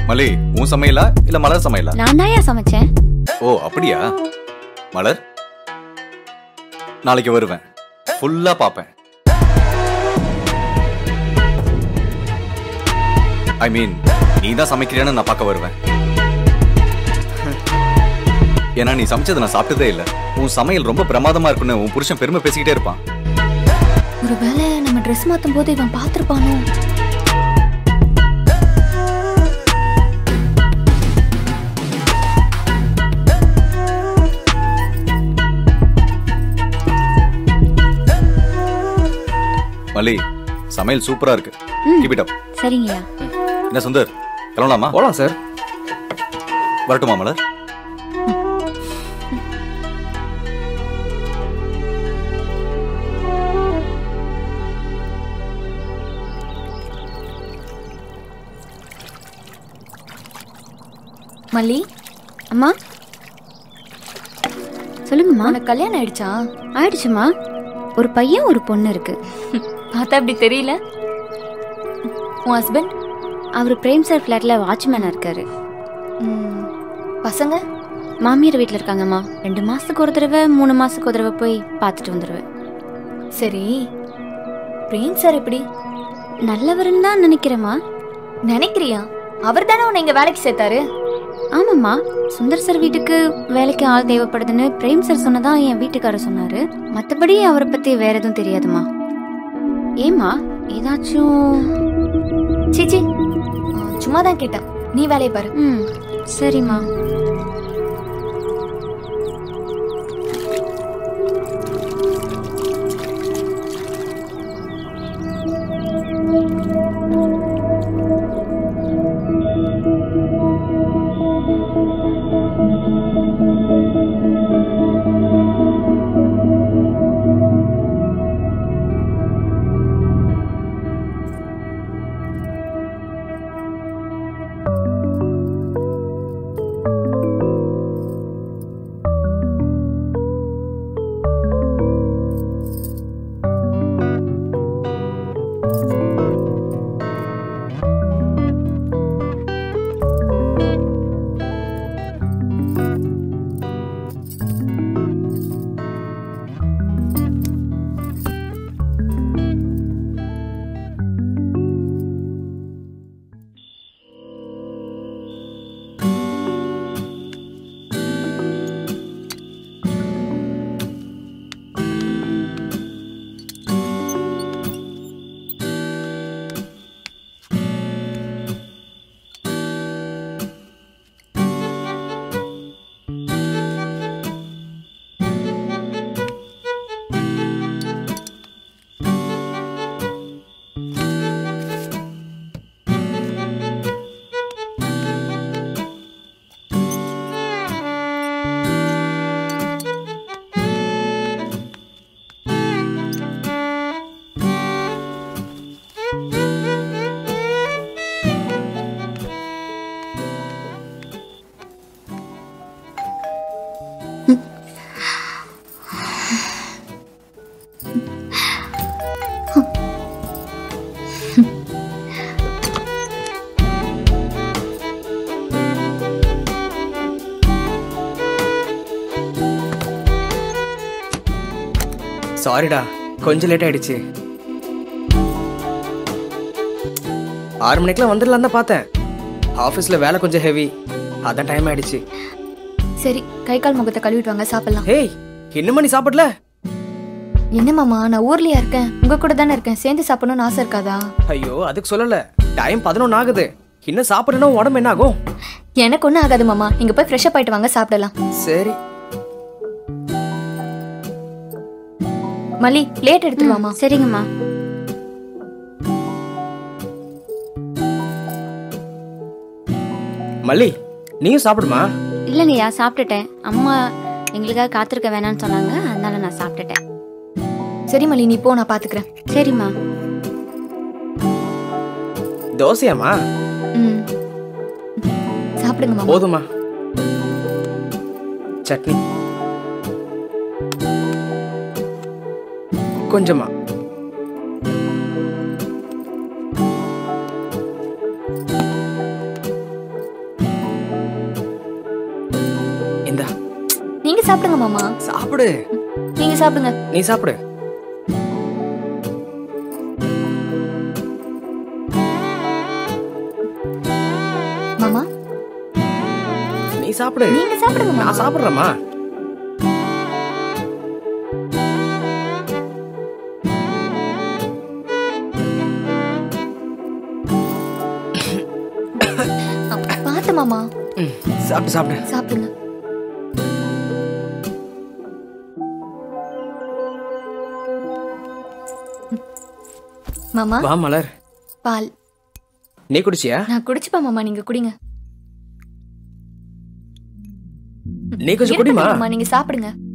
மலி உன் சமையலா இல்ல மலர் சமையலா நான் தான் சமைச்சேன் ஓ அப்படியா மலர் நாளைக்கு வருவேன் ஃபுல்லா பாப்பேன் ஐ மீன் நீ தான் சமைக்கிறியான்னு நான் பார்க்க வருவேன் ஏன்னா நீ சமைச்சதை நான் சாப்பிட்டதே இல்ல உன் சமையல் ரொம்ப பிரமாதமா இருக்குன்னு உன் புருஷன் பெருமை பேசிக்கிட்டே இருப்பான் ஒருவேளை நம்ம ட்ரெஸ் மாத்தும் போது இவன் பார்த்திருப்பானோ மலி சமையல் சூப்பரா இருக்கு ம். Keep it up. சரிங்கய்யா என்ன சுந்தர் கிளம்பலாமா போலாம் சார் வரட்டுமா மலர் மல்லி அம்மா சொல்லுங்கம்மா உனக்கு கல்யாணம் ஆயிடுச்சா ஆயிடுச்சுமா ஒரு பையன் ஒரு பொண்ணு இருக்கு பார்த்தா அப்படி தெரியல உன் ஹஸ்பண்ட் அவர் பிரேம் சார் ஃப்ளாட்ல வாட்ச்மேனா இருக்காரு பசங்க மாமியார் வீட்டில் இருக்காங்கம்மா ரெண்டு மாசத்துக்கு ஒரு தடவை மூணு மாசத்துக்கு ஒரு தடவை போய் பார்த்துட்டு வந்துடுவேன் சரி பிரேம் சார் எப்படி நல்லவருன்னு தான் நினைக்கிறேம்மா நினைக்கிறியா அவர் தானே உன்னை இங்க வேலைக்கு சேர்த்தாரு ஆமாம்மா சுந்தர் சார் வீட்டுக்கு வேலைக்கு ஆள் தேவைப்படுதுன்னு பிரேம் சார் சொன்னதா என் வீட்டுக்காரர் சொன்னாரு மற்றபடி அவரை பத்தி வேற எதுவும் தெரியாதுமா ஏம்மா ஏதாச்சும் சீச்சி சும்மா தான் கேட்டேன் நீ வேலையை பாரு ம் சரிம்மா சாரிடா கொஞ்சம் லேட் ஆயிடுச்சு ஆறு மணிக்கெல்லாம் வந்துடலாம் தான் பார்த்தேன் ஆஃபீஸில் வேலை கொஞ்சம் ஹெவி அதான் டைம் ஆயிடுச்சு சரி கை கால் முகத்தை கழுவிட்டு வாங்க சாப்பிடலாம் ஹேய் இன்னுமா நீ சாப்பிடல என்ன மாமா நான் ஊர்லயா இருக்கேன் உங்க கூட தானே இருக்கேன் சேர்ந்து சாப்பிடணும்னு ஆசை இருக்காதா ஐயோ அதுக்கு சொல்லல டைம் பதினொன்று ஆகுது இன்னும் சாப்பிடணும் உடம்பு என்ன ஆகும் எனக்கு ஒன்றும் ஆகாது மாமா நீங்க போய் ஃப்ரெஷ்அப் ஆயிட்டு வாங்க சாப்பிடலாம் சரி மல்லி பிளேட் எடுத்துட்டு வாமா சரிங்கம்மா மல்லி நீயும் சாப்பிடுமா இல்லைங்கய்யா சாப்பிட்டுட்டேன் அம்மா எங்களுக்காக காத்திருக்க வேணாம்னு சொன்னாங்க அதனால நான் சாப்பிட்டுட்டேன் சரி மல்லி நீ போ நான் பாத்துக்கிறேன் சரிம்மா தோசையாம்மா ம் சாப்பிடுங்க மாமா போதுமா சட்னி கொஞ்சமா இந்தா நீங்க சாப்பிடுங்க மாமா சாப்பிடு நீங்க சாப்பிடுங்க நீ சாப்பிடு மாமா நீ சாப்பிடு நீங்க சாப்பிடுங்க மாமா நான் சாப்பிடுறேம்மா பார்த்து மாமா ம், சாப்பிடு சாப்பிடு சாப்பிடுங்க மாமா வா மலர் பால் நீ குடிச்சியா நான் குடிச்சுப்பா மாமா நீங்க குடிங்க நீ கொஞ்சம் குடிமா இருக்கட்டும் மாமா நீங்க சாப்பிடுங்க